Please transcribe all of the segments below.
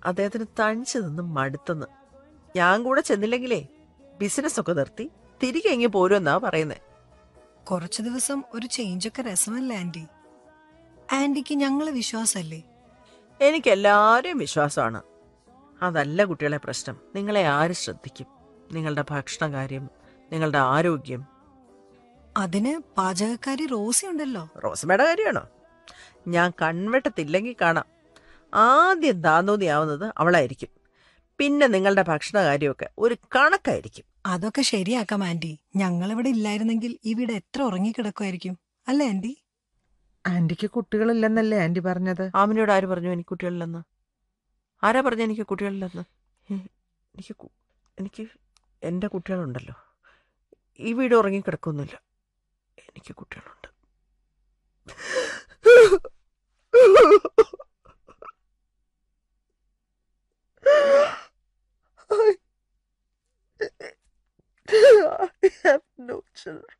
അദ്ദേഹത്തിന് തണിച്ചു നിന്ന് മടുത്തെന്ന് ഞാൻ കൂടെ ചെന്നില്ലെങ്കിലേ ബിസിനസ് ഒക്കെ നിർത്തി തിരികെ ഇങ്ങ് പോരുമെന്നാ പറയുന്നേ കുറച്ചു ദിവസം ഒരു ചേഞ്ചൊക്കെ രസമല്ലേ ആന്റി ആന്റിക്ക് ഞങ്ങളെ വിശ്വാസല്ലേ എനിക്ക് എല്ലാവരെയും വിശ്വാസമാണ് അതല്ല കുട്ടികളെ പ്രശ്നം നിങ്ങളെ ആര് ശ്രദ്ധിക്കും നിങ്ങളുടെ ഭക്ഷണ കാര്യം നിങ്ങളുടെ ആരോഗ്യം അതിന് പാചകക്കാരി റോസി ഉണ്ടല്ലോ റോസമ്മയുടെ കാര്യമാണോ ഞാൻ കൺവെട്ടത്തില്ലെങ്കിൽ കാണാം ആദ്യം താന്തോന്നിയാവുന്നത് അവളായിരിക്കും പിന്നെ നിങ്ങളുടെ ഭക്ഷണ കാര്യമൊക്കെ ഒരു കണക്കായിരിക്കും അതൊക്കെ ശരിയാക്കാം ആന്റി ഞങ്ങളിവിടെ ഇല്ലായിരുന്നെങ്കിൽ ഇവിടെ എത്ര ഉറങ്ങിക്കിടക്കുമായിരിക്കും അല്ലേ ആന്റി ആന്റിക്ക് കുട്ടികളില്ലെന്നല്ലേ ആന്റി പറഞ്ഞത് ആമിനോട് ആര് പറഞ്ഞു എനിക്ക് കുട്ടികളില്ലെന്ന് ആരാ പറഞ്ഞു എനിക്ക് കുട്ടികളില്ലെന്ന് ഏ, എനിക്ക് കു- എനിക്ക് എൻ്റെ കുട്ടികളുണ്ടല്ലോ ഈ വീട് ഉറങ്ങിക്കിടക്കൊന്നുമില്ല എനിക്ക് കുട്ടികളുണ്ട് I have no children.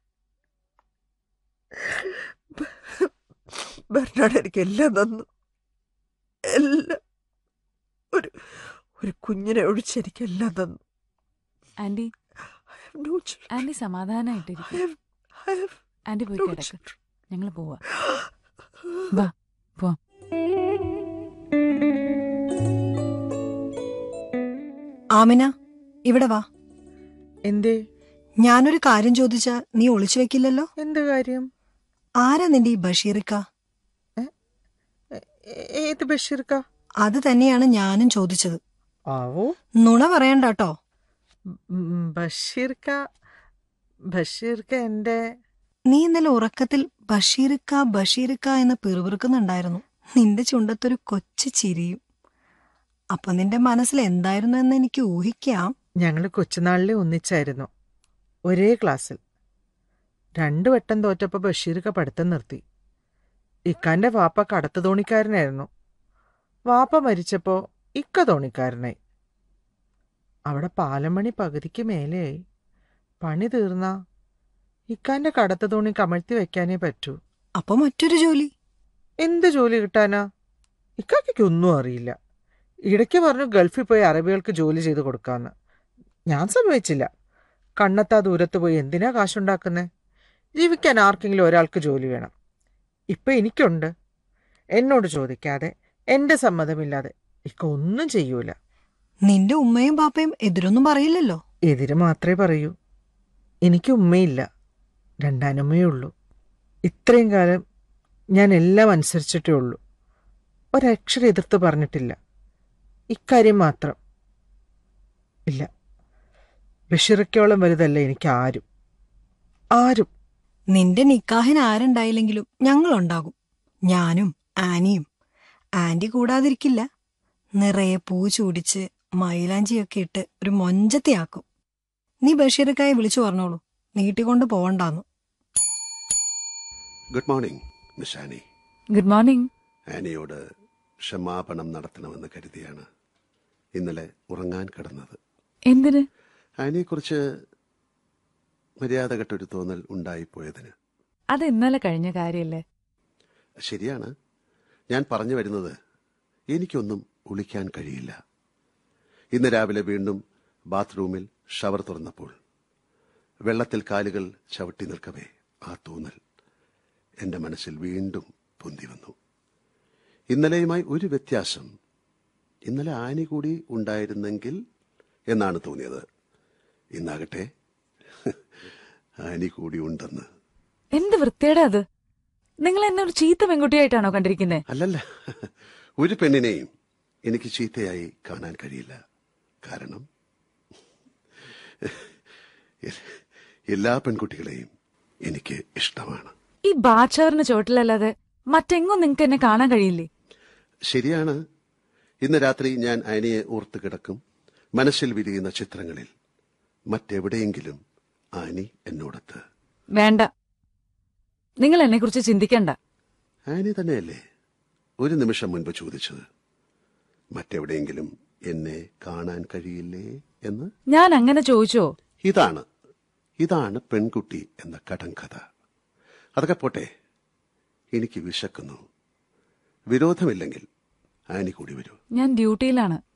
Bernard എനിക്ക് എല്ലാം തന്നു എല്ലാം ഒരു ഒരു കുഞ്ഞിനെ ഒഴിച്ച് എനിക്ക് എല്ലാം തന്നു aunty I have no children. Aunty I സമാധാനായിട്ടിരിക്കും have, I have ആന്റി പോയി no കിടക്ക് children. ഞങ്ങൾ പോവാ വാ പോവാം ആമിന ഇവിടെ വാ എന്തേ ഞാനൊരു കാര്യം ചോദിച്ചാ നീ ഒളിച്ചു വെക്കില്ലല്ലോ എന്ത് കാര്യം ആരാ നിന്റെ ഈ ബഷീറിക്ക എ- ഏത് ബഷീർക്ക അത് തന്നെയാണ് ഞാനും ചോദിച്ചത് ആവോ നുണ പറയണ്ട കേട്ടോ ഉം, ബഷീർക്ക ബഷീർക്ക എന്റെ നീ ഇന്നലെ ഉറക്കത്തിൽ ബഷീറിക്ക ബഷീറിക്ക എന്ന് പിറുപിറുക്കുന്നുണ്ടായിരുന്നു നിന്റെ ചുണ്ടത്തൊരു കൊച്ചു ചിരിയും അപ്പൊ നിന്റെ മനസ്സിൽ എന്തായിരുന്നു എന്ന് എനിക്ക് ഊഹിക്കാം ഞങ്ങള് കൊച്ചുനാളിലെ ഒന്നിച്ചായിരുന്നു ഒരേ ക്ലാസ്സിൽ രണ്ടു വട്ടം തോറ്റപ്പോ ബഷീർക്ക പഠിത്തം നിർത്തി ഇക്കാന്റെ വാപ്പ കടത്തു തോണിക്കാരനായിരുന്നു വാപ്പ മരിച്ചപ്പോ ഇക്ക തോണിക്കാരനായി അവിടെ പാലമണി പകുതിക്ക് മേലെയായി പണി തീർന്ന ഇക്കാന്റെ കടത്തു തോണി കമഴ്ത്തി വെക്കാനേ പറ്റൂ അപ്പൊ മറ്റൊരു ജോലി എന്ത് ജോലി കിട്ടാനാ ഇക്കാക്കയ്ക്ക് ഒന്നും അറിയില്ല ഇടയ്ക്ക് പറഞ്ഞു ഗൾഫിൽ പോയി അറബികൾക്ക് ജോലി ചെയ്ത് കൊടുക്കാന്ന് ഞാൻ സമ്മതിച്ചില്ല കണ്ണത്താ ദൂരത്ത് പോയി എന്തിനാ കാശുണ്ടാക്കുന്നേ ജീവിക്കാൻ ആർക്കെങ്കിലും ഒരാൾക്ക് ജോലി വേണം ഇപ്പൊ എനിക്കുണ്ട് എന്നോട് ചോദിക്കാതെ എന്റെ സമ്മതമില്ലാതെ ഇക്ക ഒന്നും ചെയ്യൂല നിന്റെ ഉമ്മയും പാപ്പയും എതിരൊന്നും പറയില്ലല്ലോ എതിര് മാത്രമേ പറയൂ എനിക്ക് ഉമ്മയില്ല രണ്ടാനമ്മയേ ഉള്ളൂ ഇത്രയും കാലം ഞാൻ എല്ലാം അനുസരിച്ചിട്ടേ ഉള്ളൂ ഒരക്ഷരം എതിർത്ത് പറഞ്ഞിട്ടില്ല ഇക്കാര്യം മാത്രം ഇല്ല ബഷീറക്കോളം വലുതല്ല എനിക്ക് ആരും ആരും നിന്റെ നിക്കാഹിന് ആരുണ്ടായില്ലെങ്കിലും ഞങ്ങളുണ്ടാകും ഞാനും ആനിയും ആന്റി കൂടാതിരിക്കില്ല നിറയെ പൂ ചൂടിച്ച് മൈലാഞ്ചിയൊക്കെ ഇട്ട് ഒരു മൊഞ്ചത്തെയാക്കും നീ ബഷീറിക്കായി വിളിച്ചു പറഞ്ഞോളൂ നീട്ടിക്കൊണ്ട് പോവണ്ടാന്ന് good morning miss Annie good morning ആനിയോട് ക്ഷമാപണം നടത്തണമെന്ന് കരുതിയാണ് ഇന്നലെ ഉറങ്ങാൻ കിടന്നത് എന്തിന് ആനിയെക്കുറിച്ച് മര്യാദകെട്ടൊരു തോന്നൽ ഉണ്ടായിപ്പോയതിന് അത് ഇന്നലെ കഴിഞ്ഞ കാര്യല്ലേ ശരിയാണ് ഞാൻ പറഞ്ഞു വരുന്നത് എനിക്കൊന്നും ഒളിക്കാൻ കഴിയില്ല ഇന്ന് രാവിലെ വീണ്ടും ബാത്റൂമിൽ ഷവർ തുറന്നപ്പോൾ വെള്ളത്തിൽ കാലുകൾ ചവിട്ടി നിൽക്കവേ ആ തോന്നൽ എന്റെ മനസ്സിൽ വീണ്ടും പൊന്തി വന്നു ഇന്നലെയുമായി ഒരു വ്യത്യാസം ഇന്നലെ ആനി കൂടി ഉണ്ടായിരുന്നെങ്കിൽ എന്നാണ് തോന്നിയത് ഇന്നാകട്ടെ ആനി കൂടി ഉണ്ടെന്ന് എന്ത് വൃത്തിയുടെ അത് നിങ്ങൾ എന്നെ ഒരു ചീത്ത പെൺകുട്ടിയായിട്ടാണോ കണ്ടിരിക്കുന്നത് അല്ലല്ല ഒരു പെണ്ണിനെയും എനിക്ക് ചീത്തയായി കാണാൻ കഴിയില്ല കാരണം എല്ലാ പെൺകുട്ടികളെയും എനിക്ക് ഇഷ്ടമാണ് ഈ ബാച്ചവറിന് ചോട്ടിലല്ലാതെ മറ്റെങ്ങും നിങ്ങൾക്ക് എന്നെ കാണാൻ കഴിയില്ലേ ശരിയാണ് ഇന്ന് രാത്രി ഞാൻ ആനിയെ ഓർത്ത് കിടക്കും മനസ്സിൽ വിരിയുന്ന ചിത്രങ്ങളിൽ മറ്റെവിടെയെങ്കിലും ആനി എന്നോടത്ത് വേണ്ട നിങ്ങൾ എന്നെ കുറിച്ച് ചിന്തിക്കണ്ട ആനി തന്നെയല്ലേ ഒരു നിമിഷം മുൻപ് ചോദിച്ചത് മറ്റെവിടെയെങ്കിലും എന്നെ കാണാൻ കഴിയില്ലേ എന്ന് ഞാൻ അങ്ങനെ ചോദിച്ചോ ഇതാണ് ഇതാണ് പെൺകുട്ടി എന്ന കടങ്കഥ അതൊക്കെ പോട്ടെ എനിക്ക് വിശക്കുന്നു വിരോധമില്ലെങ്കിൽ ആനി കൂടി വരൂ ഞാൻ ഡ്യൂട്ടിയിലാണ്